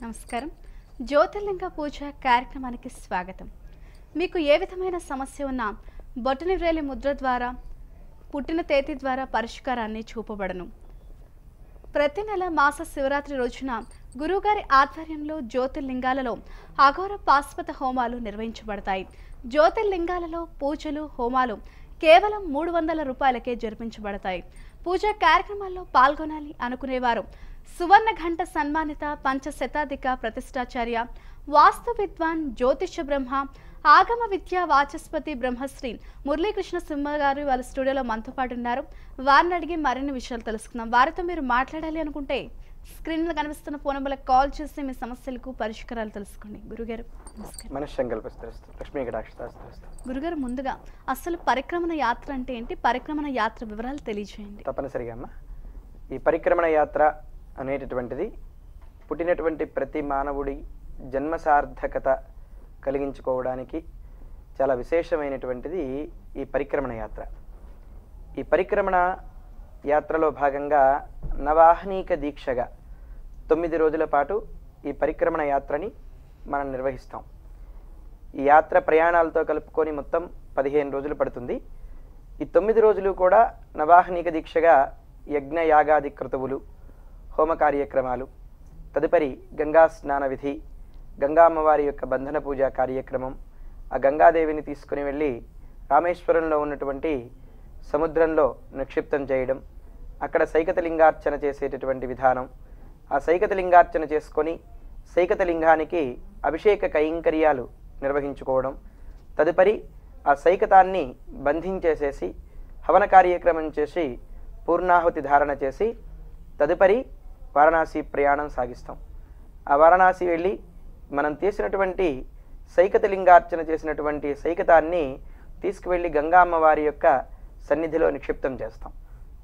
నమస్కారం జ్యోతిర్లింగ పూజ కార్యక్రమానికి స్వాగతం మీకు ఏ విధమైన సమస్య ఉన్నా బొటని వ్రేలి ముద్ర ద్వారా పుట్టిన తేదీ ద్వారా పరిష్కారాన్ని చూపబడను ప్రతి నెల మాస శివరాత్రి రోజున గురువుగారి ఆధ్వర్యంలో జ్యోతిర్లింగాలలో అఘోర పాశ్వత హోమాలు నిర్వహించబడతాయి జ్యోతిర్లింగాలలో పూజలు హోమాలు కేవలం మూడు వందల రూపాయలకే జరిపించబడతాయి పూజా కార్యక్రమాల్లో పాల్గొనాలి అనుకునేవారు సువర్ణ ఘంట సన్మానిత పంచశతాధిక ప్రతిష్టాచార్య వాస్తు విద్వాన్ జ్యోతిష బ్రహ్మ ఆగమ విద్యా వాచస్పతి బ్రహ్మశ్రీ మురళీకృష్ణ సింహ గారు వాళ్ళ స్టూడియోలో మనతో పాటు ఉన్నారు వారిని అడిగి మరిన్ని విషయాలు తెలుసుకుందాం వారితో మీరు మాట్లాడాలి అనుకుంటే స్క్రీన్ మీద కనిపిస్తున్న ఫోన్ నెంబర్లకు కాల్ చేసి మీ సమస్యలకు పరిష్కారాలు తెలుసుకోండి గురుగారు నమస్కారం మనశ్శంకల్పస్తరస్తు లక్ష్మీ కటాక్షతాస్తరస్తు గురుగారు ముందుగా అసలు పరిక్రమణ యాత్ర అంటే ఏంటి పరిక్రమణ యాత్ర వివరాలు తెలియజేయండి తప్పనిసరిగా అమ్మ ఈ పరిక్రమణ యాత్ర అనేటటువంటిది పుట్టినటువంటి ప్రతి మానవుడి జన్మ సార్థకత కలిగించుకోవడానికి చాలా విశేషమైనటువంటిది ఈ పరిక్రమణ యాత్ర ఈ పరిక్రమణ యాత్రలో భాగంగా నవాహనీక దీక్షగా తొమ్మిది రోజుల పాటు ఈ పరిక్రమణ యాత్రని మనం నిర్వహిస్తాం ఈ యాత్ర ప్రయాణాలతో కలుపుకొని మొత్తం పదిహేను రోజులు పడుతుంది ఈ తొమ్మిది రోజులు కూడా నవాహనిక దీక్షగా యజ్ఞ యాగాది క్రతువులు హోమ కార్యక్రమాలు తదుపరి గంగా స్నాన విధి గంగా అమ్మవారి యొక్క బంధన పూజ కార్యక్రమం ఆ గంగాదేవిని తీసుకుని వెళ్ళి రామేశ్వరంలో ఉన్నటువంటి సముద్రంలో నిక్షిప్తం చేయడం అక్కడ సైకత లింగార్చన చేసేటటువంటి విధానం ఆ సైకత లింగార్చన చేసుకొని సైకత లింగానికి అభిషేక కైంకర్యాలు నిర్వహించుకోవడం తదుపరి ఆ సైకతాన్ని బంధించేసేసి హవన కార్యక్రమం చేసి పూర్ణాహుతి ధారణ చేసి తదుపరి వారణాసి ప్రయాణం సాగిస్తాం ఆ వారణాసి వెళ్ళి మనం తీసినటువంటి సైకత లింగార్చన చేసినటువంటి సైకతాన్ని తీసుకువెళ్ళి గంగా అమ్మవారి యొక్క సన్నిధిలో నిక్షిప్తం చేస్తాం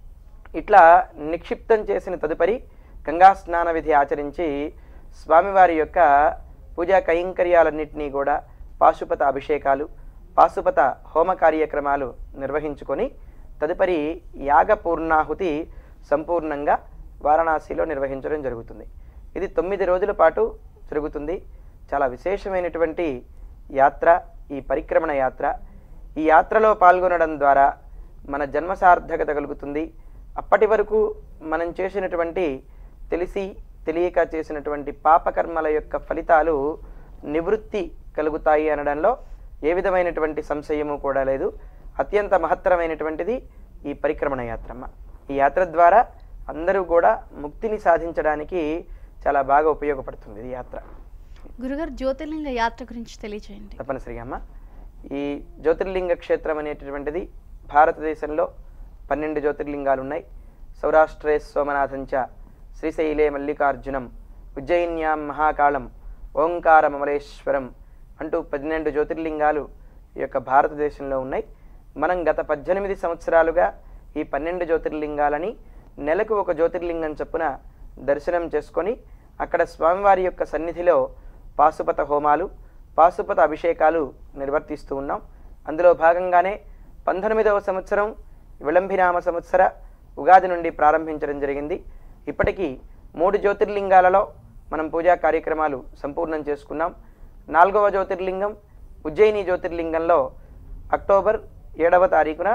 ఇట్లా నిక్షిప్తం చేసిన తదుపరి గంగా స్నాన విధి ఆచరించి స్వామివారి యొక్క పూజా కైంకర్యాలన్నింటినీ కూడా పాశుపత అభిషేకాలు పాశుపత హోమ కార్యక్రమాలు నిర్వహించుకొని తదుపరి యాగ పూర్ణాహుతి సంపూర్ణంగా వారణాసిలో నిర్వహించడం జరుగుతుంది ఇది తొమ్మిది రోజుల పాటు జరుగుతుంది చాలా విశేషమైనటువంటి యాత్ర ఈ పరిక్రమణ యాత్ర ఈ యాత్రలో పాల్గొనడం ద్వారా మన జన్మ సార్థకత కలుగుతుంది అప్పటి వరకు మనం చేసినటువంటి తెలిసి తెలియక చేసినటువంటి పాపకర్మల యొక్క ఫలితాలు నివృత్తి కలుగుతాయి అనడంలో ఏ విధమైనటువంటి సంశయము కూడా లేదు అత్యంత మహత్తరమైనటువంటిది ఈ పరిక్రమణ యాత్రమ్మ ఈ యాత్ర ద్వారా అందరూ కూడా ముక్తిని సాధించడానికి చాలా బాగా ఉపయోగపడుతుంది ఈ యాత్ర గురుగారు జ్యోతిర్లింగ యాత్ర గురించి తెలియజేయండి తప్పనిసరిగా అమ్మ ఈ జ్యోతిర్లింగ క్షేత్రం అనేటటువంటిది భారతదేశంలో పన్నెండు జ్యోతిర్లింగాలు ఉన్నాయి సౌరాష్ట్రే సోమనాథంచ శ్రీశైలే మల్లికార్జునం ఉజ్జయిన్యాం మహాకాళం ఓంకారమమలేశ్వరం అంటూ పన్నెండు జ్యోతిర్లింగాలు ఈ యొక్క భారతదేశంలో ఉన్నాయి మనం గత పద్దెనిమిది సంవత్సరాలుగా ఈ పన్నెండు జ్యోతిర్లింగాలని నెలకు ఒక జ్యోతిర్లింగం చొప్పున దర్శనం చేసుకొని అక్కడ స్వామివారి యొక్క సన్నిధిలో పాశుపత హోమాలు పాశుపత అభిషేకాలు నిర్వర్తిస్తూ ఉన్నాం అందులో భాగంగానే పంతొమ్మిదవ సంవత్సరం విళంబినామ సంవత్సర ఉగాది నుండి ప్రారంభించడం జరిగింది ఇప్పటికీ మూడు జ్యోతిర్లింగాలలో మనం పూజా కార్యక్రమాలు సంపూర్ణం చేసుకున్నాం నాలుగవ జ్యోతిర్లింగం ఉజ్జయిని జ్యోతిర్లింగంలో అక్టోబర్ ఏడవ తారీఖున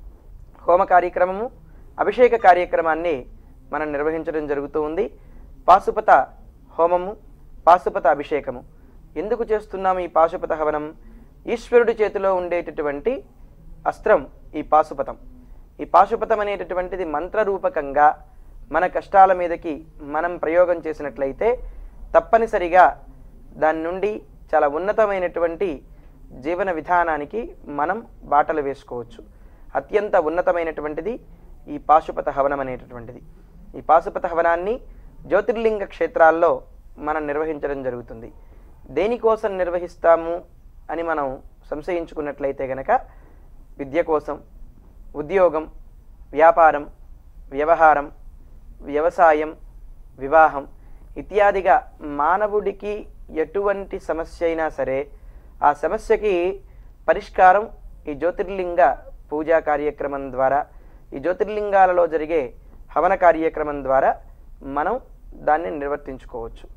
హోమ కార్యక్రమము అభిషేక కార్యక్రమాన్ని మనం నిర్వహించడం జరుగుతూ ఉంది పాశుపత హోమము పాశుపత అభిషేకము ఎందుకు చేస్తున్నాము ఈ పాశుపత హవనం ఈశ్వరుడి చేతిలో ఉండేటటువంటి అస్త్రం ఈ పాశుపతం ఈ పాశుపతం అనేటటువంటిది మంత్రరూపకంగా మన కష్టాల మీదకి మనం ప్రయోగం చేసినట్లయితే తప్పనిసరిగా దాని నుండి చాలా ఉన్నతమైనటువంటి జీవన విధానానికి మనం బాటలు వేసుకోవచ్చు అత్యంత ఉన్నతమైనటువంటిది ఈ పాశుపత హవనం అనేటటువంటిది ఈ పాశుపత హవనాన్ని జ్యోతిర్లింగ క్షేత్రాల్లో మనం నిర్వహించడం జరుగుతుంది దేనికోసం నిర్వహిస్తాము అని మనం సంశయించుకున్నట్లయితే గనక విద్య కోసం ఉద్యోగం వ్యాపారం వ్యవహారం వ్యవసాయం వివాహం ఇత్యాదిగా మానవుడికి ఎటువంటి సమస్య అయినా సరే ఆ సమస్యకి పరిష్కారం ఈ జ్యోతిర్లింగ పూజా కార్యక్రమం ద్వారా ఈ జ్యోతిర్లింగాలలో జరిగే హవన కార్యక్రమం ద్వారా మనం దాన్ని నిర్వర్తించుకోవచ్చు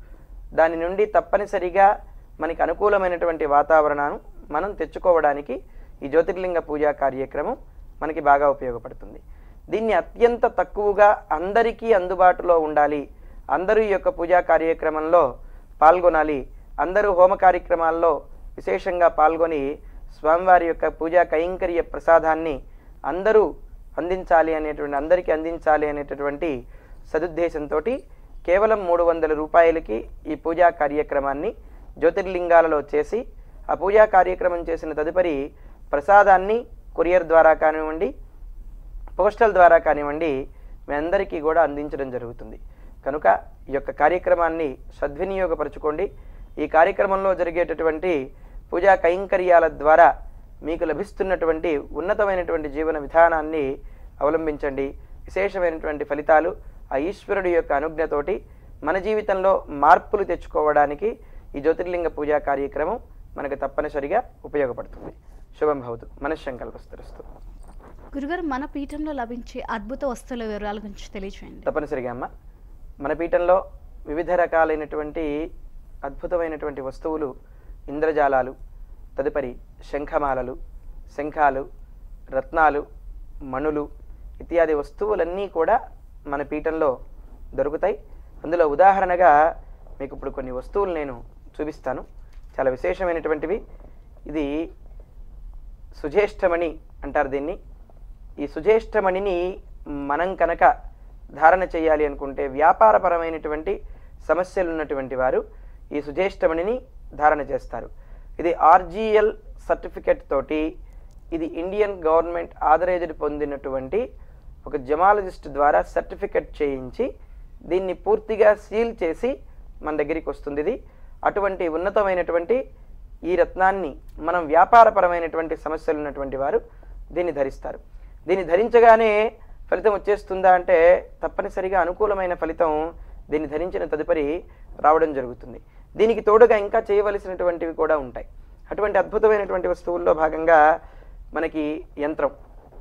దాని నుండి తప్పనిసరిగా మనకి అనుకూలమైనటువంటి వాతావరణాన్ని మనం తెచ్చుకోవడానికి ఈ జ్యోతిర్లింగ పూజా కార్యక్రమం మనకి బాగా ఉపయోగపడుతుంది దీన్ని అత్యంత తక్కువగా అందరికీ అందుబాటులో ఉండాలి అందరూ ఈ యొక్క పూజా కార్యక్రమంలో పాల్గొనాలి అందరూ హోమ కార్యక్రమాల్లో విశేషంగా పాల్గొని స్వామివారి యొక్క పూజా కైంకర్య ప్రసాదాన్ని అందరూ అందించాలి అనేటువంటి అందరికీ అందించాలి అనేటటువంటి సదుద్దేశంతో కేవలం మూడు వందల రూపాయలకి ఈ పూజా కార్యక్రమాన్ని జ్యోతిర్లింగాలలో చేసి ఆ పూజా కార్యక్రమం చేసిన తదుపరి ప్రసాదాన్ని కొరియర్ ద్వారా కానివ్వండి పోస్టల్ ద్వారా కానివ్వండి మీ అందరికీ కూడా అందించడం జరుగుతుంది కనుక ఈ యొక్క కార్యక్రమాన్ని సద్వినియోగపరచుకోండి ఈ కార్యక్రమంలో జరిగేటటువంటి పూజా కైంకర్యాల ద్వారా మీకు లభిస్తున్నటువంటి ఉన్నతమైనటువంటి జీవన విధానాన్ని అవలంబించండి విశేషమైనటువంటి ఫలితాలు ఆ ఈశ్వరుడి యొక్క అనుజ్ఞతోటి మన జీవితంలో మార్పులు తెచ్చుకోవడానికి ఈ జ్యోతిర్లింగ పూజా కార్యక్రమం మనకు తప్పనిసరిగా ఉపయోగపడుతుంది శుభం భవతు మనశ్శంకల్పస్తరస్తు గురుగారు మన పీఠంలో లభించే అద్భుత వస్తువుల వివరాల గురించి తెలియజేయండి తప్పనిసరిగా అమ్మ మన పీఠంలో వివిధ రకాలైనటువంటి అద్భుతమైనటువంటి వస్తువులు ఇంద్రజాలాలు తదుపరి శంఖమాలలు శంఖాలు రత్నాలు మణులు ఇత్యాది వస్తువులన్నీ కూడా మన పీఠంలో దొరుకుతాయి అందులో ఉదాహరణగా మీకు ఇప్పుడు కొన్ని వస్తువులు నేను చూపిస్తాను చాలా విశేషమైనటువంటివి ఇది సుజ్యేష్ఠమణి అంటారు దీన్ని ఈ సుజ్యేష్ఠమణిని మనం కనుక ధారణ చేయాలి అనుకుంటే వ్యాపారపరమైనటువంటి సమస్యలు ఉన్నటువంటి వారు ఈ సుజ్యేష్ఠమణిని ధారణ చేస్తారు ఇది ఆర్జీఎల్ సర్టిఫికెట్ తోటి ఇది ఇండియన్ గవర్నమెంట్ ఆథరైజ్డ్ పొందినటువంటి ఒక జమాలజిస్ట్ ద్వారా సర్టిఫికెట్ చేయించి దీన్ని పూర్తిగా సీల్ చేసి మన దగ్గరికి వస్తుంది ఇది అటువంటి ఉన్నతమైనటువంటి ఈ రత్నాన్ని మనం వ్యాపారపరమైనటువంటి సమస్యలు ఉన్నటువంటి వారు దీన్ని ధరిస్తారు దీన్ని ధరించగానే ఫలితం వచ్చేస్తుందా అంటే తప్పనిసరిగా అనుకూలమైన ఫలితం దీన్ని ధరించిన తదుపరి రావడం జరుగుతుంది దీనికి తోడుగా ఇంకా చేయవలసినటువంటివి కూడా ఉంటాయి అటువంటి అద్భుతమైనటువంటి వస్తువుల్లో భాగంగా మనకి యంత్రం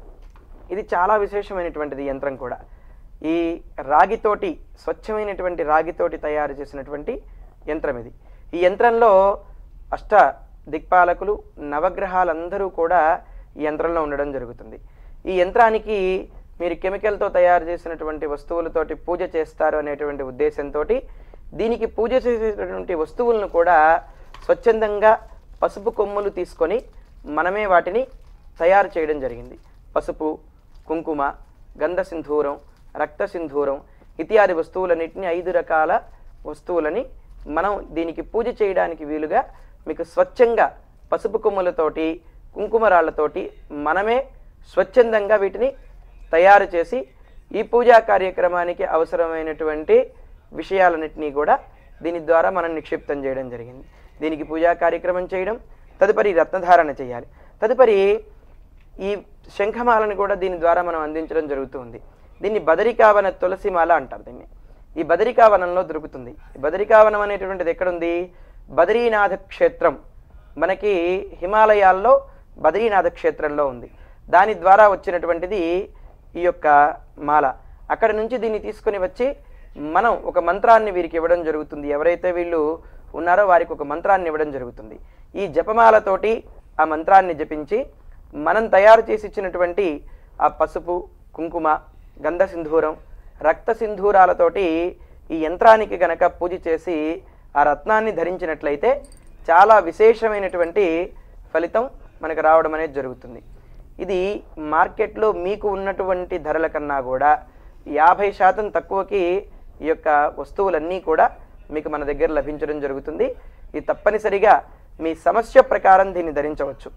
ఇది చాలా విశేషమైనటువంటిది ఈ యంత్రం కూడా ఈ రాగితోటి స్వచ్ఛమైనటువంటి రాగితోటి తయారు చేసినటువంటి యంత్రం ఇది ఈ యంత్రంలో అష్ట దిక్పాలకులు నవగ్రహాలందరూ కూడా ఈ యంత్రంలో ఉండడం జరుగుతుంది ఈ యంత్రానికి మీరు కెమికల్తో తయారు చేసినటువంటి వస్తువులతోటి పూజ చేస్తారు అనేటువంటి ఉద్దేశంతో దీనికి పూజ చేసేటటువంటి వస్తువులను కూడా స్వచ్ఛందంగా పసుపు కొమ్ములు తీసుకొని మనమే వాటిని తయారు చేయడం జరిగింది పసుపు కుంకుమ గంధ సింధూరం రక్త సింధూరం ఇత్యాది వస్తువులన్నింటినీ ఐదు రకాల వస్తువులని మనం దీనికి పూజ చేయడానికి వీలుగా మీకు స్వచ్ఛంగా పసుపు కొమ్ములతోటి కుంకుమ రాళ్లతోటి మనమే స్వచ్ఛందంగా వీటిని తయారు చేసి ఈ పూజా కార్యక్రమానికి అవసరమైనటువంటి విషయాలన్నింటినీ కూడా దీని ద్వారా మనం నిక్షిప్తం చేయడం జరిగింది దీనికి పూజా కార్యక్రమం చేయడం తదుపరి రత్నధారణ చేయాలి తదుపరి ఈ శంఖమాలను కూడా దీని ద్వారా మనం అందించడం జరుగుతుంది దీన్ని బదరికావన తులసి మాల అంటారు దీన్ని ఈ బదరికావనంలో దొరుకుతుంది ఈ బదరికావనం అనేటువంటిది ఎక్కడుంది బదరీనాథ క్షేత్రం మనకి హిమాలయాల్లో బదరీనాథ క్షేత్రంలో ఉంది దాని ద్వారా వచ్చినటువంటిది ఈ యొక్క మాల అక్కడ నుంచి దీన్ని తీసుకొని వచ్చి మనం ఒక మంత్రాన్ని వీరికి ఇవ్వడం జరుగుతుంది ఎవరైతే వీళ్ళు ఉన్నారో వారికి ఒక మంత్రాన్ని ఇవ్వడం జరుగుతుంది ఈ జపమాలతోటి ఆ మంత్రాన్ని జపించి మనం తయారు చేసి ఇచ్చినటువంటి ఆ పసుపు కుంకుమ గంధ సింధూరం రక్త సింధూరాలతోటి ఈ యంత్రానికి గనక పూజ చేసి ఆ రత్నాన్ని ధరించినట్లయితే చాలా విశేషమైనటువంటి ఫలితం మనకు రావడం అనేది జరుగుతుంది ఇది మార్కెట్లో మీకు ఉన్నటువంటి ధరల కన్నా కూడా యాభై శాతం తక్కువకి ఈ యొక్క వస్తువులన్నీ కూడా మీకు మన దగ్గర లభించడం జరుగుతుంది ఇది తప్పనిసరిగా మీ సమస్య ప్రకారం దీన్ని ధరించవచ్చు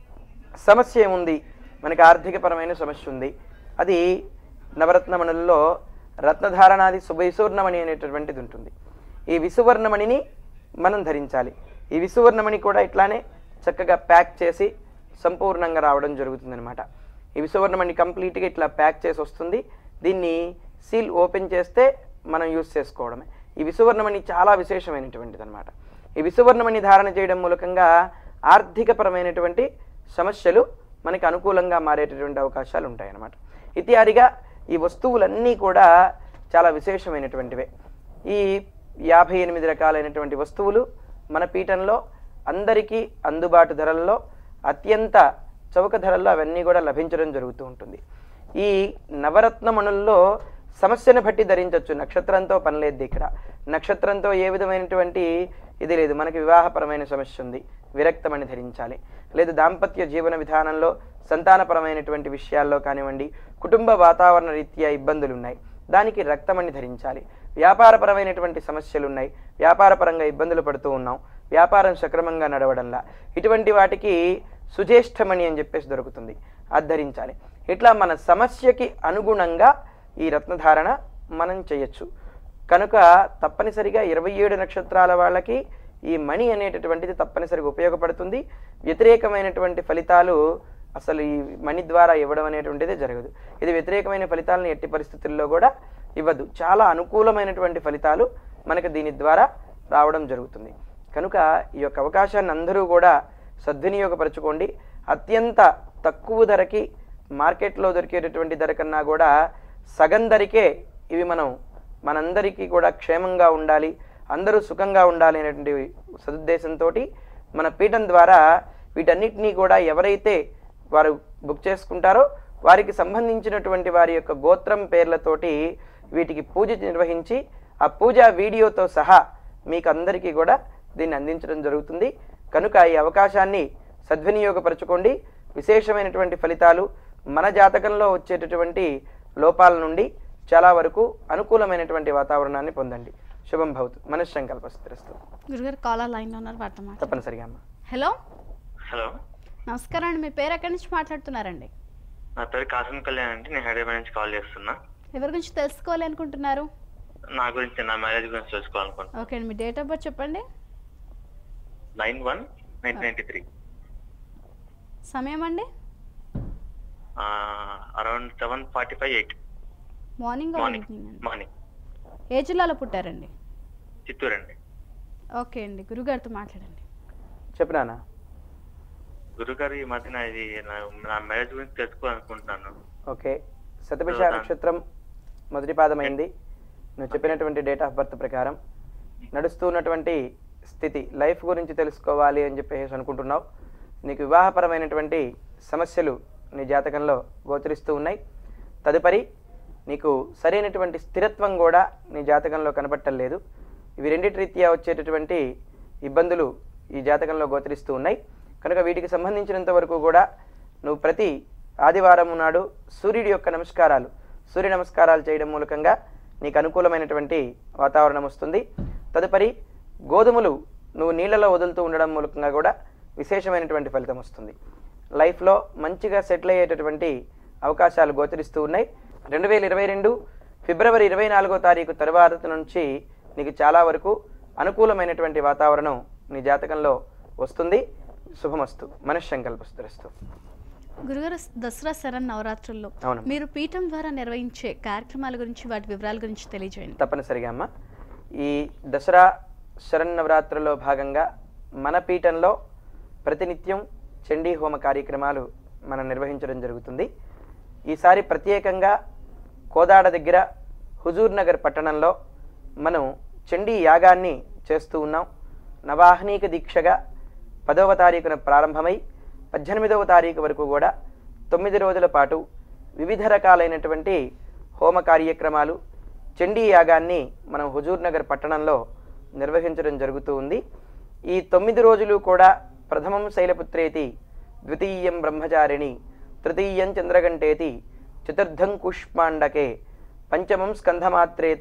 సమస్య ఏముంది మనకి ఆర్థికపరమైన సమస్య ఉంది అది నవరత్నమణుల్లో రత్నధారణాది సుభైసూర్ణమణి అనేటటువంటిది ఉంటుంది ఈ విసువర్ణమణిని మనం ధరించాలి ఈ విసువర్ణమణి కూడా ఇట్లానే చక్కగా ప్యాక్ చేసి సంపూర్ణంగా రావడం జరుగుతుందన్నమాట ఈ విసువర్ణమణి కంప్లీట్గా ఇట్లా ప్యాక్ చేసి వస్తుంది దీన్ని సీల్ ఓపెన్ చేస్తే మనం యూస్ చేసుకోవడమే ఈ విసువర్ణమణి చాలా విశేషమైనటువంటిది అనమాట ఈ విసువర్ణమణి ధారణ చేయడం మూలకంగా ఆర్థికపరమైనటువంటి సమస్యలు మనకి అనుకూలంగా మారేటటువంటి అవకాశాలు ఉంటాయన్నమాట ఇత్యాదిగా ఈ వస్తువులన్నీ కూడా చాలా విశేషమైనటువంటివే ఈ యాభై ఎనిమిది రకాలైనటువంటి వస్తువులు మన పీఠంలో అందరికీ అందుబాటు ధరల్లో అత్యంత చౌక ధరల్లో అవన్నీ కూడా లభించడం జరుగుతూ ఉంటుంది ఈ నవరత్నమణుల్లో సమస్యను బట్టి ధరించవచ్చు నక్షత్రంతో పని లేదు ఇక్కడ నక్షత్రంతో ఏ విధమైనటువంటి ఇది లేదు మనకి వివాహపరమైన సమస్య ఉంది విరక్తమని ధరించాలి లేదు దాంపత్య జీవన విధానంలో సంతానపరమైనటువంటి విషయాల్లో కానివ్వండి కుటుంబ వాతావరణ రీత్యా ఇబ్బందులు ఉన్నాయి దానికి రక్తమణి ధరించాలి వ్యాపారపరమైనటువంటి సమస్యలు ఉన్నాయి వ్యాపారపరంగా ఇబ్బందులు పడుతూ ఉన్నాం వ్యాపారం సక్రమంగా నడవడంలా ఇటువంటి వాటికి సుజ్యేష్ఠమణి అని చెప్పేసి దొరుకుతుంది అది ధరించాలి ఇట్లా మన సమస్యకి అనుగుణంగా ఈ రత్నధారణ మనం చేయొచ్చు కనుక తప్పనిసరిగా ఇరవై ఏడు నక్షత్రాల వాళ్ళకి ఈ మణి అనేటటువంటిది తప్పనిసరిగా ఉపయోగపడుతుంది వ్యతిరేకమైనటువంటి ఫలితాలు అసలు ఈ మణి ద్వారా ఇవ్వడం అనేటువంటిది జరగదు ఇది వ్యతిరేకమైన ఫలితాలను ఎట్టి పరిస్థితుల్లో కూడా ఇవ్వదు చాలా అనుకూలమైనటువంటి ఫలితాలు మనకు దీని ద్వారా రావడం జరుగుతుంది కనుక ఈ యొక్క అవకాశాన్ని అందరూ కూడా సద్వినియోగపరచుకోండి అత్యంత తక్కువ ధరకి మార్కెట్లో దొరికేటటువంటి ధర కన్నా కూడా సగం ధరకే ఇవి మనం మనందరికీ కూడా క్షేమంగా ఉండాలి అందరూ సుఖంగా ఉండాలి అనేటువంటి సదుద్దేశంతో మన పీఠం ద్వారా వీటన్నిటినీ కూడా ఎవరైతే వారు బుక్ చేసుకుంటారో వారికి సంబంధించినటువంటి వారి యొక్క గోత్రం పేర్లతోటి వీటికి పూజ నిర్వహించి ఆ పూజ వీడియోతో సహా మీకు అందరికీ కూడా దీన్ని అందించడం జరుగుతుంది కనుక ఈ అవకాశాన్ని సద్వినియోగపరచుకోండి విశేషమైనటువంటి ఫలితాలు మన జాతకంలో వచ్చేటటువంటి లోపాల నుండి చాలా వరకు అనుకూలమైనటువంటి వాతావరణాన్ని పొందండి శుభం భవతు మనశ్శంకల్ప స్థిరస్తు గురుగారు కాలర్ లైన్లో ఉన్నారు వాటితో మాట్లాడండి తప్పనిసరిగా అమ్మ హలో హలో నమస్కారం అండి మీ పేరు ఎక్కడి నుంచి మాట్లాడుతున్నారండి నా పేరు కాసం కళ్యాణ్ అండి నేను హైదరాబాద్ నుంచి కాల్ చేస్తున్నా ఎవరి గురించి తెలుసుకోవాలి అనుకుంటున్నారు నా గురించి నా మ్యారేజ్ గురించి తెలుసుకోవాలనుకుంటున్నా ఓకే అండి మీ డేట్ ఆఫ్ బర్త్ చెప్పండి nine one nineteen ninety three సమయం అండి around seven forty five eight morning or morning evening అండి మార్నింగ్ ఏ జిల్లాలో పుట్టారండి చిత్తూరు అండి ఓకే అండి గురుగారితో మాట్లాడండి చెప్పు నాన్న గురుగారు ఈ మధ్యన ఇది నా- నా మ్యారేజ్ గురించి తెలుసుకోవాలనుకుంటున్నాను ఓకే శతభిష చదువుతాను. నక్షత్రం మొదటి పాదమైంది నువ్వు చెప్పినటువంటి డేట్ ఆఫ్ బర్త్ ప్రకారం నడుస్తూ ఉన్నటువంటి స్థితి లైఫ్ గురించి తెలుసుకోవాలి అని చెప్పేసి అనుకుంటున్నావు నీకు వివాహపరమైనటువంటి సమస్యలు నీ జాతకంలో గోచరిస్తూ ఉన్నాయి తదుపరి నీకు సరైనటువంటి స్థిరత్వం కూడా నీ జాతకంలో కనబట్టలేదు ఇవి రెండిటి రీత్యా వచ్చేటటువంటి ఇబ్బందులు ఈ జాతకంలో గోచరిస్తూ ఉన్నాయి కనుక వీటికి సంబంధించినంత వరకు కూడా నువ్వు ప్రతి ఆదివారం నాడు సూర్యుడి యొక్క నమస్కారాలు సూర్య నమస్కారాలు చేయడం మూలకంగా నీకు అనుకూలమైనటువంటి వాతావరణం వస్తుంది తదుపరి గోధుమలు నువ్వు నీళ్ళలో వదులుతూ ఉండడం మూలకంగా కూడా విశేషమైనటువంటి ఫలితం వస్తుంది లైఫ్లో మంచిగా సెటిల్ అయ్యేటటువంటి అవకాశాలు గోచరిస్తూ ఉన్నాయి రెండు వేల ఇరవై రెండు ఫిబ్రవరి ఇరవై నాలుగో తారీఖు తరువాత నుంచి నీకు చాలా వరకు అనుకూలమైనటువంటి వాతావరణం నీ జాతకంలో వస్తుంది శుభమస్తు మనశ్శంకల్పస్తురస్తు గురుగారు దసరా శరణ్ నవరాత్రుల్లో అవును. మీరు పీఠం ద్వారా నిర్వహించే కార్యక్రమాల గురించి వాటి వివరాల గురించి తెలియజేయండి తప్పనిసరిగా అమ్మ ఈ దసరా శరన్నవరాత్రిలో భాగంగా మన పీఠంలో ప్రతినిత్యం చండీ హోమ కార్యక్రమాలు మనం నిర్వహించడం జరుగుతుంది ఈసారి ప్రత్యేకంగా కోదాడ దగ్గర హుజూర్ నగర్ పట్టణంలో మనం చండీ యాగాన్ని చేస్తూ ఉన్నాం నవాహనీక దీక్షగా పదవ తారీఖున ప్రారంభమై పద్దెనిమిదవ తారీఖు వరకు కూడా తొమ్మిది రోజుల పాటు వివిధ రకాలైనటువంటి హోమ కార్యక్రమాలు చండీ యాగాన్ని మనం హుజూర్ నగర్ పట్టణంలో నిర్వహించడం జరుగుతూ ఉంది ఈ తొమ్మిది రోజులు కూడా ప్రథమం శైలపుత్రేతి ద్వితీయం బ్రహ్మచారిణి తృతీయం చంద్రగంటేతి చతుర్థం కుష్మాండకే పంచమం స్కంధమాత్రేత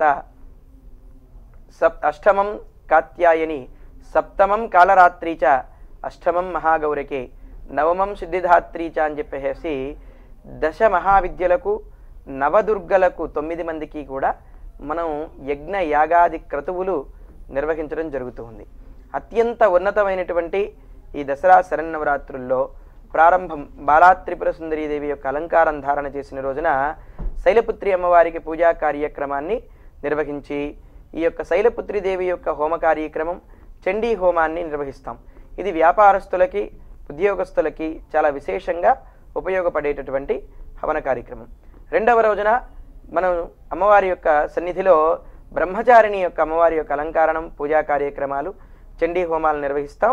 సప్ అష్టమం కాత్యాయని సప్తమం కాలరాత్రి చ అష్టమం మహాగౌరకే నవమం సిద్ధిధాత్రి చ అని చెప్పేసి దశ మహావిద్యలకు నవదుర్గలకు తొమ్మిది మందికి కూడా మనం యజ్ఞ యాగాది క్రతువులు నిర్వహించడం జరుగుతూ ఉంది అత్యంత ఉన్నతమైనటువంటి ఈ దసరా శరన్నవరాత్రుల్లో ప్రారంభం బాలాత్రిపుర సుందరీదేవి యొక్క అలంకారం ధారణ చేసిన రోజున శైలపుత్రి అమ్మవారికి పూజా కార్యక్రమాన్ని నిర్వహించి ఈ యొక్క శైలపుత్రి దేవి యొక్క హోమ కార్యక్రమం చండీ హోమాన్ని నిర్వహిస్తాం ఇది వ్యాపారస్తులకి ఉద్యోగస్తులకి చాలా విశేషంగా ఉపయోగపడేటటువంటి హవన కార్యక్రమం రెండవ రోజున మనం అమ్మవారి యొక్క సన్నిధిలో బ్రహ్మచారిణి యొక్క అమ్మవారి యొక్క అలంకారణం పూజా కార్యక్రమాలు చండీ హోమాలు నిర్వహిస్తాం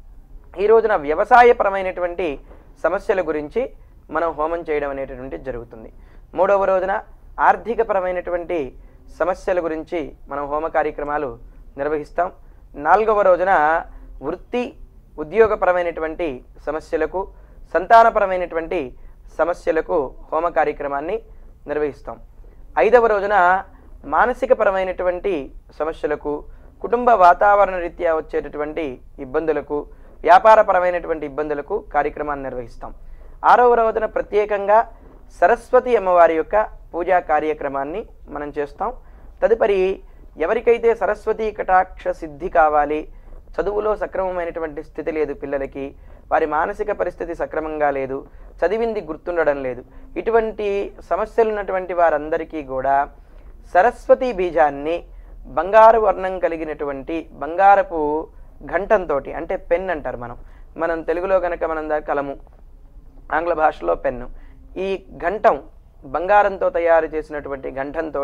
ఈ రోజున వ్యవసాయపరమైనటువంటి సమస్యల గురించి మనం హోమం చేయడం అనేటటువంటి జరుగుతుంది మూడవ రోజున ఆర్థికపరమైనటువంటి సమస్యల గురించి మనం హోమ కార్యక్రమాలు నిర్వహిస్తాం నాలుగవ రోజున వృత్తి ఉద్యోగపరమైనటువంటి సమస్యలకు సంతానపరమైనటువంటి సమస్యలకు హోమ కార్యక్రమాన్ని నిర్వహిస్తాం ఐదవ రోజున మానసికపరమైనటువంటి సమస్యలకు కుటుంబ వాతావరణ రీత్యా వచ్చేటటువంటి ఇబ్బందులకు వ్యాపారపరమైనటువంటి ఇబ్బందులకు కార్యక్రమాన్ని నిర్వహిస్తాం ఆరవ రోజున ప్రత్యేకంగా సరస్వతి అమ్మవారి యొక్క పూజా కార్యక్రమాన్ని మనం చేస్తాం తదుపరి ఎవరికైతే సరస్వతి కటాక్ష సిద్ధి కావాలి చదువులో సక్రమమైనటువంటి స్థితి లేదు పిల్లలకి వారి మానసిక పరిస్థితి సక్రమంగా లేదు చదివింది గుర్తుండడం లేదు ఇటువంటి సమస్యలు ఉన్నటువంటి వారందరికీ కూడా సరస్వతి బీజాన్ని బంగారు వర్ణం కలిగినటువంటి బంగారపు ఘంటంతో అంటే పెన్ అంటారు మనం మనం తెలుగులో కనుక మనం దా కలము ఆంగ్ల భాషలో పెన్ను ఈ ఘంటం బంగారంతో తయారు చేసినటువంటి ఘంటంతో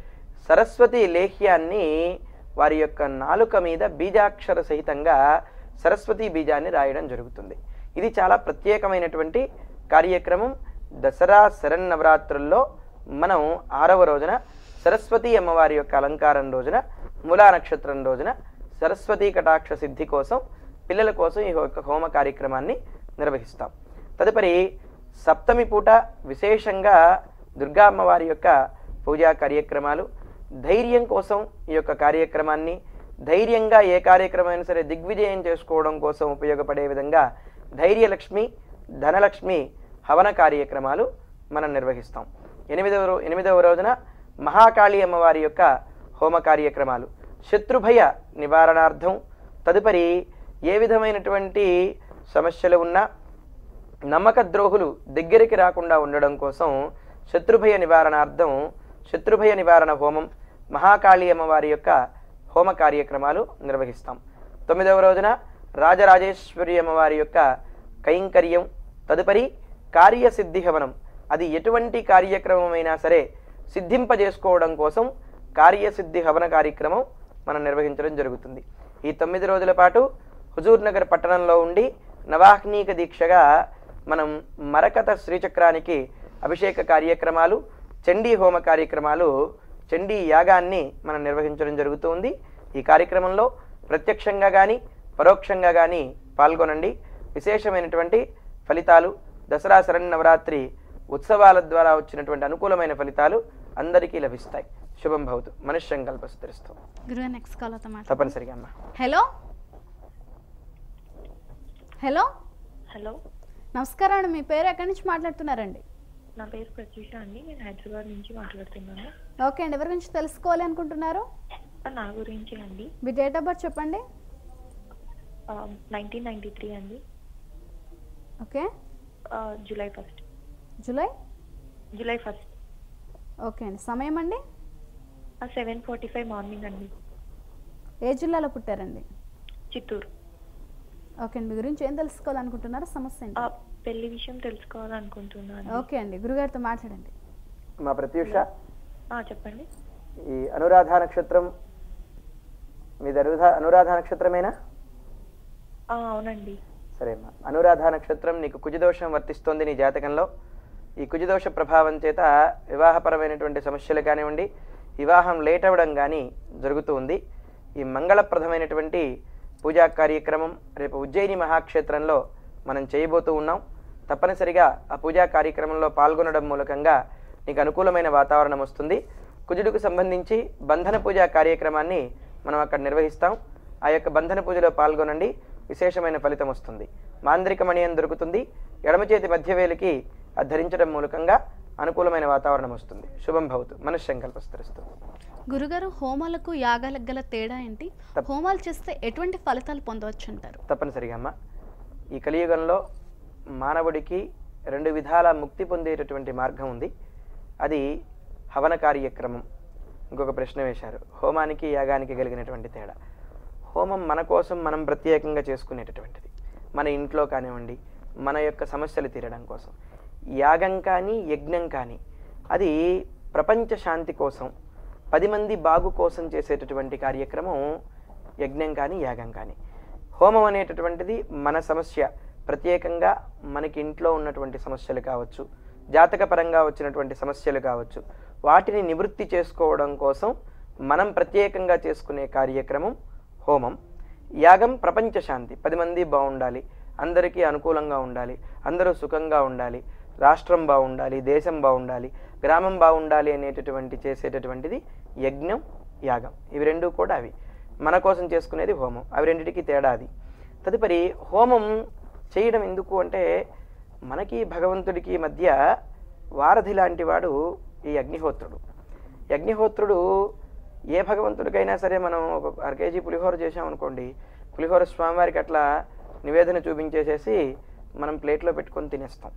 సరస్వతి లేహ్యాన్ని వారి యొక్క నాలుక మీద బీజాక్షర సహితంగా సరస్వతి బీజాన్ని రాయడం జరుగుతుంది ఇది చాలా ప్రత్యేకమైనటువంటి కార్యక్రమం దసరా శరన్నవరాత్రుల్లో మనం ఆరవ రోజున సరస్వతి అమ్మవారి యొక్క అలంకారం రోజున మూలా నక్షత్రం రోజున సరస్వతి కటాక్ష సిద్ధి కోసం పిల్లల కోసం ఈ యొక్క హోమ కార్యక్రమాన్ని నిర్వహిస్తాం తదుపరి సప్తమి పూట విశేషంగా దుర్గా అమ్మవారి యొక్క పూజా కార్యక్రమాలు ధైర్యం కోసం ఈ యొక్క కార్యక్రమాన్ని ధైర్యంగా ఏ కార్యక్రమమైనా సరే దిగ్విజయం చేసుకోవడం కోసం ఉపయోగపడే విధంగా ధైర్యలక్ష్మి ధనలక్ష్మి హవన కార్యక్రమాలు మనం నిర్వహిస్తాం ఎనిమిదవ రో ఎనిమిదవ రోజున మహాకాళి అమ్మవారి యొక్క హోమ కార్యక్రమాలు శత్రుభయ నివారణార్థం తదుపరి ఏ విధమైనటువంటి సమస్యలు ఉన్నా నమ్మక ద్రోహులు దగ్గరికి రాకుండా ఉండడం కోసం శత్రుభయ నివారణార్థం శత్రుభయ నివారణ హోమం మహాకాళి అమ్మవారి యొక్క హోమ కార్యక్రమాలు నిర్వహిస్తాం తొమ్మిదవ రోజున రాజరాజేశ్వరి అమ్మవారి యొక్క కైంకర్యం తదుపరి కార్యసిద్ధి హవనం అది ఎటువంటి కార్యక్రమమైనా సరే సిద్ధింపజేసుకోవడం కోసం కార్యసిద్ధి హవన కార్యక్రమం మనం నిర్వహించడం జరుగుతుంది ఈ తొమ్మిది రోజుల పాటు హుజూర్ నగర్ పట్టణంలో ఉండి నవాహ్నీక దీక్షగా మనం మరకత శ్రీచక్రానికి అభిషేక కార్యక్రమాలు చండీ హోమ కార్యక్రమాలు చండీ యాగాన్ని మనం నిర్వహించడం జరుగుతుంది ఈ కార్యక్రమంలో ప్రత్యక్షంగా కానీ పరోక్షంగా కానీ పాల్గొనండి విశేషమైనటువంటి ఫలితాలు దసరా శరన్నవరాత్రి ఉత్సవాల ద్వారా వచ్చినటువంటి అనుకూలమైన ఫలితాలు అందరికీ లభిస్తాయి శుభం భవతు మనశ్శంకల్పస్తరిస్తూ గురువు నెక్స్ట్ కాల్ అవుతా మాట తప్పనిసరిగా అమ్మా హలో హలో హలో నమస్కారం అండి మీ పేరు ఎక్కడి నుంచి మాట్లాడుతున్నారండి నా పేరు ప్రత్యూష అండి నేను హైదరాబాద్ నుంచి మాట్లాడుతున్నాను ఓకే అండి ఎవరి గురించి తెలుసుకోవాలి అనుకుంటున్నారు నా గురించి అండి మీ డేట్ ఆఫ్ బర్త్ చెప్పండి నైన్టీన్ నైంటీ త్రీ అండి ఓకే ఆ, July first July July first okay అండి సమయం అండి సెవెన్ ఫార్టీ ఫైవ్ మార్నింగ్ అండి ఏ జిల్లాలో పుట్టారండి చిత్తూరు ఓకే అండి మీ గురించి ఏం తెలుసుకోవాలనుకుంటున్నారో సమస్య ఏంటి ఆ, పెళ్లి విషయం తెలుసుకోవాలనుకుంటున్నాను ఓకే అండి గురుగారితో మాట్లాడండి మా ప్రత్యూష ఆ, చెప్పండి ఈ అనురాధ నక్షత్రం మీది అనురాధ అనురాధ నక్షత్రమేనా ఆ, అవునండి సరే అమ్మా అనురాధ నక్షత్రం నీకు కుజదోషం వర్తిస్తోంది నీ జాతకంలో ఈ కుజదోష ప్రభావం చేత వివాహపరమైనటువంటి సమస్యలు కానివ్వండి వివాహం లేట్ అవ్వడం కానీ జరుగుతూ ఉంది ఈ మంగళప్రదమైనటువంటి పూజా కార్యక్రమం రేపు ఉజ్జయిని మహాక్షేత్రంలో మనం చేయబోతూ ఉన్నాం తప్పనిసరిగా ఆ పూజా కార్యక్రమంలో పాల్గొనడం మూలకంగా నీకు అనుకూలమైన వాతావరణం వస్తుంది కుజుడికి సంబంధించి బంధన పూజా కార్యక్రమాన్ని మనం అక్కడ నిర్వహిస్తాం ఆ యొక్క బంధన పూజలో పాల్గొనండి విశేషమైన ఫలితం వస్తుంది మాంద్రిక మణియం దొరుకుతుంది ఎడమ చేతి మధ్యవేలికి అది ధరించడం మూలకంగా అనుకూలమైన వాతావరణం వస్తుంది శుభం భవతు మనశ్శంకల్పస్తరిస్తూ గురుగారు హోమాలకు యాగాలకు గల తేడా ఏంటి తప్ప- హోమాలు చేస్తే ఎటువంటి ఫలితాలు పొందవచ్చు అంటారు తప్పనిసరిగా అమ్మ ఈ కలియుగంలో మానవుడికి రెండు విధాల ముక్తి పొందేటటువంటి మార్గం ఉంది అది హవన కార్యక్రమం ఇంకొక ప్రశ్న వేశారు హోమానికి యాగానికి కలిగినటువంటి తేడా హోమం మన కోసం మనం ప్రత్యేకంగా చేసుకునేటటువంటిది మన ఇంట్లో కానివ్వండి మన యొక్క సమస్యలు తీరడం కోసం యాగం కానీ యజ్ఞం కానీ అది ప్రపంచ శాంతి కోసం పది మంది బాగు కోసం చేసేటటువంటి కార్యక్రమం యజ్ఞం కానీ యాగం కానీ హోమం అనేటటువంటిది మన సమస్య ప్రత్యేకంగా మనకి ఇంట్లో ఉన్నటువంటి సమస్యలు కావచ్చు జాతకపరంగా వచ్చినటువంటి సమస్యలు కావచ్చు వాటిని నివృత్తి చేసుకోవడం కోసం మనం ప్రత్యేకంగా చేసుకునే కార్యక్రమం హోమం యాగం ప్రపంచ శాంతి పది మంది బాగుండాలి అందరికీ అనుకూలంగా ఉండాలి అందరూ సుఖంగా ఉండాలి రాష్ట్రం బాగుండాలి దేశం బాగుండాలి గ్రామం బాగుండాలి అనేటటువంటి చేసేటటువంటిది యజ్ఞం యాగం ఇవి రెండు కూడా అవి మన కోసం చేసుకునేది హోమం అవి రెండిటికి తేడా అది తదుపరి హోమం చేయడం ఎందుకు అంటే మనకి భగవంతుడికి మధ్య వారధి లాంటి వాడు ఈ అగ్నిహోత్రుడు ఈ అగ్నిహోత్రుడు ఏ భగవంతుడికైనా సరే మనం ఒక అర కేజీ పులిహోర చేసామనుకోండి పులిహోర స్వామివారికి అట్లా నివేదన చూపించేసేసి మనం ప్లేట్లో పెట్టుకొని తినేస్తాం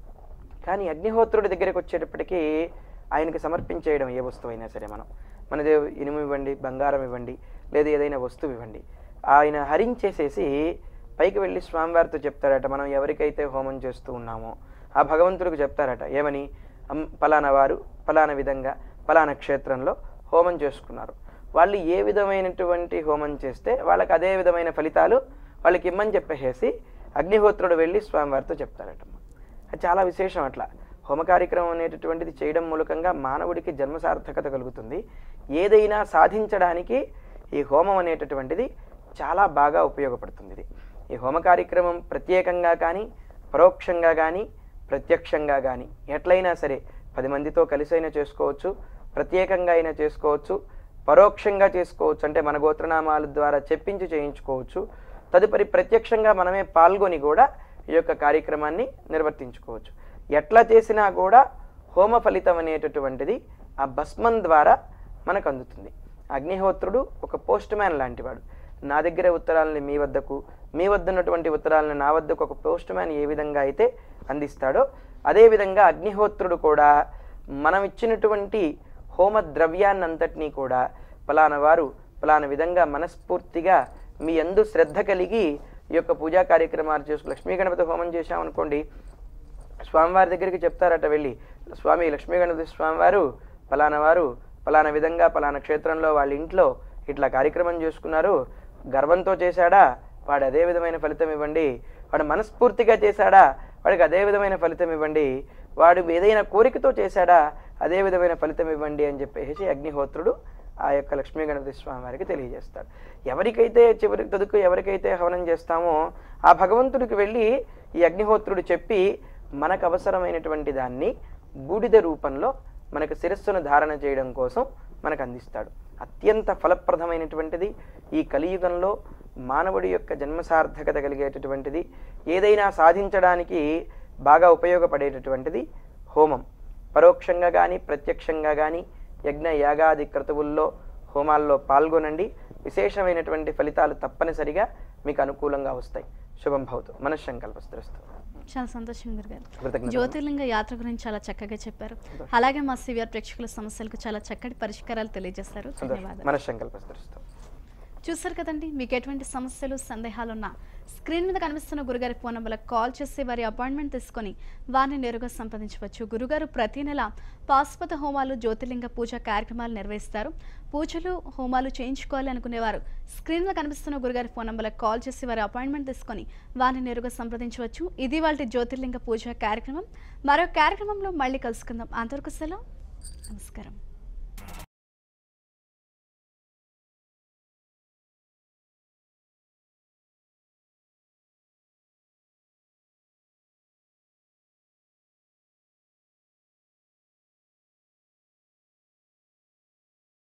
కానీ అగ్నిహోత్రుడి దగ్గరికి వచ్చేటప్పటికి ఆయనకి సమర్పించేయడం ఏ వస్తువు అయినా సరే మనం మనది ఇనుము ఇవ్వండి బంగారం ఇవ్వండి లేదా ఏదైనా వస్తువు ఇవ్వండి ఆయన హరించేసేసి పైకి వెళ్ళి స్వామివారితో చెప్తారట మనం ఎవరికైతే హోమం చేస్తూ ఉన్నామో ఆ భగవంతుడికి చెప్తారట ఏమని "అమ్, పలానా వారు పలానా విధంగా పలానా క్షేత్రంలో హోమం చేసుకున్నారు వాళ్ళు ఏ విధమైనటువంటి హోమం చేస్తే వాళ్ళకి అదే విధమైన ఫలితాలు వాళ్ళకి ఇమ్మని చెప్పేసి అగ్నిహోత్రుడు వెళ్ళి స్వామివారితో చెప్తారట అది చాలా విశేషం అట్లా హోమ కార్యక్రమం అనేటటువంటిది చేయడం మూలకంగా మానవుడికి జన్మ సార్థకత కలుగుతుంది ఏదైనా సాధించడానికి ఈ హోమం అనేటటువంటిది చాలా బాగా ఉపయోగపడుతుంది ఇది ఈ హోమ కార్యక్రమం ప్రత్యేకంగా కానీ పరోక్షంగా కానీ ప్రత్యక్షంగా కానీ ఎట్లయినా సరే పది మందితో కలిసైనా చేసుకోవచ్చు ప్రత్యేకంగా అయినా చేసుకోవచ్చు పరోక్షంగా చేసుకోవచ్చు అంటే మన గోత్రనామాల ద్వారా చెప్పించి చేయించుకోవచ్చు తదుపరి ప్రత్యక్షంగా మనమే పాల్గొని కూడా ఈ యొక్క కార్యక్రమాన్ని నిర్వర్తించుకోవచ్చు ఎట్లా చేసినా కూడా హోమ ఫలితం అనేటటువంటిది ఆ భస్మం ద్వారా మనకు అందుతుంది అగ్నిహోత్రుడు ఒక పోస్ట్ మ్యాన్ లాంటివాడు నా దగ్గర ఉత్తరాలని మీ వద్దకు మీ వద్ద ఉన్నటువంటి ఉత్తరాలను నా వద్దకు ఒక పోస్ట్ మ్యాన్ ఏ విధంగా అయితే అందిస్తాడో అదేవిధంగా అగ్నిహోత్రుడు కూడా మనం ఇచ్చినటువంటి హోమ ద్రవ్యాన్నంతటినీ కూడా పలానా వారు పలానా విధంగా మనస్ఫూర్తిగా మీ ఎందు శ్రద్ధ కలిగి ఈ యొక్క పూజా కార్యక్రమాలు చేసుకు లక్ష్మీ గణపతి హోమం చేశామనుకోండి స్వామివారి దగ్గరికి చెప్తారట వెళ్ళి స్వామి లక్ష్మీ గణపతి స్వామివారు పలానా వారు పలానా విధంగా పలానా క్షేత్రంలో వాళ్ళ ఇంట్లో ఇట్లా కార్యక్రమం చేసుకున్నారు గర్వంతో చేశాడా వాడు అదే విధమైన ఫలితం ఇవ్వండి వాడు మనస్ఫూర్తిగా చేశాడా వాడికి అదే విధమైన ఫలితం ఇవ్వండి వాడు ఏదైనా కోరికతో చేశాడా అదే విధమైన ఫలితం ఇవ్వండి అని చెప్పేసి అగ్నిహోత్రుడు ఆ యొక్క లక్ష్మీ గణపతి స్వామి వారికి తెలియజేస్తాడు ఎవరికైతే చివరి తదుకు ఎవరికైతే హవనం చేస్తామో ఆ భగవంతుడికి వెళ్ళి ఈ అగ్నిహోత్రుడు చెప్పి మనకు అవసరమైనటువంటి దాన్ని బూడిద రూపంలో మనకు శిరస్సును ధారణ చేయడం కోసం మనకు అందిస్తాడు అత్యంత ఫలప్రదమైనటువంటిది ఈ కలియుగంలో మానవుడి యొక్క జన్మ సార్థకత కలిగేటటువంటిది ఏదైనా సాధించడానికి బాగా ఉపయోగపడేటటువంటిది హోమం పరోక్షంగా కానీ ప్రత్యక్షంగా కానీ యజ్ఞ యాగాది క్రతువుల్లో హోమాల్లో పాల్గొనండి విశేషమైనటువంటి ఫలితాలు తప్పనిసరిగా మీకు అనుకూలంగా వస్తాయి శుభం భవతు మనశ్శంకల్పస్తు చాలా సంతోషం గురుగారు కృతజ్ఞతలు. జ్యోతిర్లింగ యాత్ర గురించి చాలా చక్కగా చెప్పారు అలాగే మా సివిఆర్ ప్రేక్షకుల సమస్యలకు చాలా చక్కటి పరిష్కారాలు తెలియజేశారు ధన్యవాదాలు మనశ్శంకల్పస్తు చూసారు కదండి మీకు ఎటువంటి సమస్యలు సందేహాలు ఉన్నా స్క్రీన్ మీద కనిపిస్తున్న గురుగారి ఫోన్ నంబర్లకు కాల్ చేసి వారి అపాయింట్మెంట్ తీసుకొని వారిని నేరుగా సంప్రదించవచ్చు గురుగారు ప్రతి నెల పాశుపత హోమాలు జ్యోతిర్లింగ పూజ కార్యక్రమాలు నిర్వహిస్తారు పూజలు హోమాలు చేయించుకోవాలి అనుకునేవారు స్క్రీన్ మీద కనిపిస్తున్న గురుగారి ఫోన్ నంబర్లకు కాల్ చేసి వారి అపాయింట్మెంట్ తీసుకొని వారిని నేరుగా సంప్రదించవచ్చు ఇది వాళ్ళ జ్యోతిర్లింగ పూజ కార్యక్రమం మరో కార్యక్రమంలో మళ్ళీ కలుసుకుందాం అంతవరకు సెలవు నమస్కారం